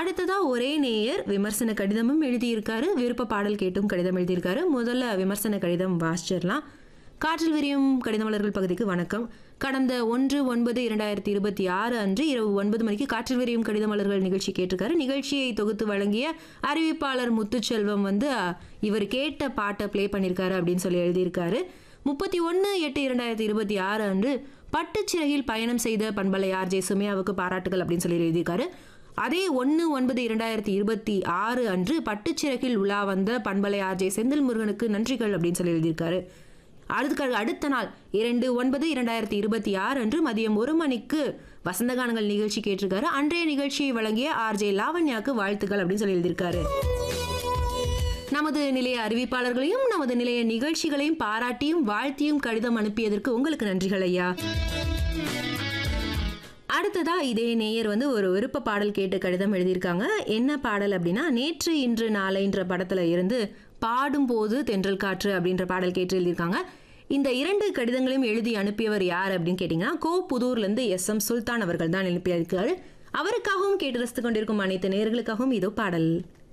அடுத்ததா ஒரே நேயர் விமர்சன கடிதமும் எழுதியிருக்காரு விருப்ப பாடல் கேட்டும் கடிதம் எழுதியிருக்காரு முதல்ல விமர்சன கடிதம் வாசிச்சிடலாம் காற்றில் விரியும் கடிதமலர்கள் பகுதிக்கு வணக்கம் கடந்த ஒன்று ஒன்பது இரண்டாயிரத்தி இருபத்தி ஆறு அன்று இரவு ஒன்பது மணிக்கு காற்றில் விரியும் கடிதமலர்கள் நிகழ்ச்சி கேட்டிருக்காரு நிகழ்ச்சியை தொகுத்து வழங்கிய அறிவிப்பாளர் முத்துச்செல்வம் வந்து அஹ், இவர் கேட்ட பாட்டை ப்ளே பண்ணியிருக்காரு அப்படின்னு சொல்லி எழுதியிருக்காரு முப்பத்தி ஒன்று எட்டு இரண்டாயிரத்தி இருபத்தி ஆறு அன்று பட்டுச்சிறகில் பயணம் செய்த பண்பலை ஆர்ஜே சுமையாவுக்கு பாராட்டுகள் அப்படின்னு சொல்லி எழுதியிருக்காரு அதே ஒன்று ஒன்பது இரண்டாயிரத்தி இருபத்தி ஆறு அன்று பட்டுச்சிறகில் உலா வந்த பண்பலை ஆர்ஜே செந்தில் முருகனுக்கு நன்றிகள் அப்படின்னு சொல்லி எழுதியிருக்காரு அடுத்த அடுத்த நாள் இரண்டு ஒன்பது இரண்டாயிரத்தி இருபத்தி ஆறு அன்று மதியம் ஒரு மணிக்கு வசந்தகானங்கள் நிகழ்ச்சி கேட்டிருக்காரு அன்றைய நிகழ்ச்சியை வழங்கிய ஆர்ஜே லாவண்யாக்கு வாழ்த்துக்கள் அப்படின்னு சொல்லி எழுதியிருக்காரு நமது நிலைய அறிவிப்பாளர்களையும் நமது நிலைய நிகழ்ச்சிகளையும் பாராட்டியும் வாழ்த்தியும் கடிதம் அனுப்பியதற்கு உங்களுக்கு நன்றிகள் ஐயா அடுத்ததா இதே நேயர் வந்து ஒரு விருப்ப பாடல் கேட்டு கடிதம் எழுதியிருக்காங்க என்ன பாடல் அப்படின்னா நேற்று இன்று நாளைன்ற படத்துல இருந்து பாடும்போது தென்றல் காற்று அப்படின்ற பாடல் கேட்டு எழுதியிருக்காங்க இந்த இரண்டு கடிதங்களையும் எழுதி அனுப்பியவர் யார் அப்படின்னு கேட்டிங்கன்னா கோ புதூர்லேருந்து எஸ் எம் சுல்தான் அவர்கள் தான் அனுப்பியிருக்காரு அவருக்காகவும் கேட்டு ரசித்து கொண்டிருக்கும் அனைத்து நேயர்களுக்காகவும் இதோ பாடல்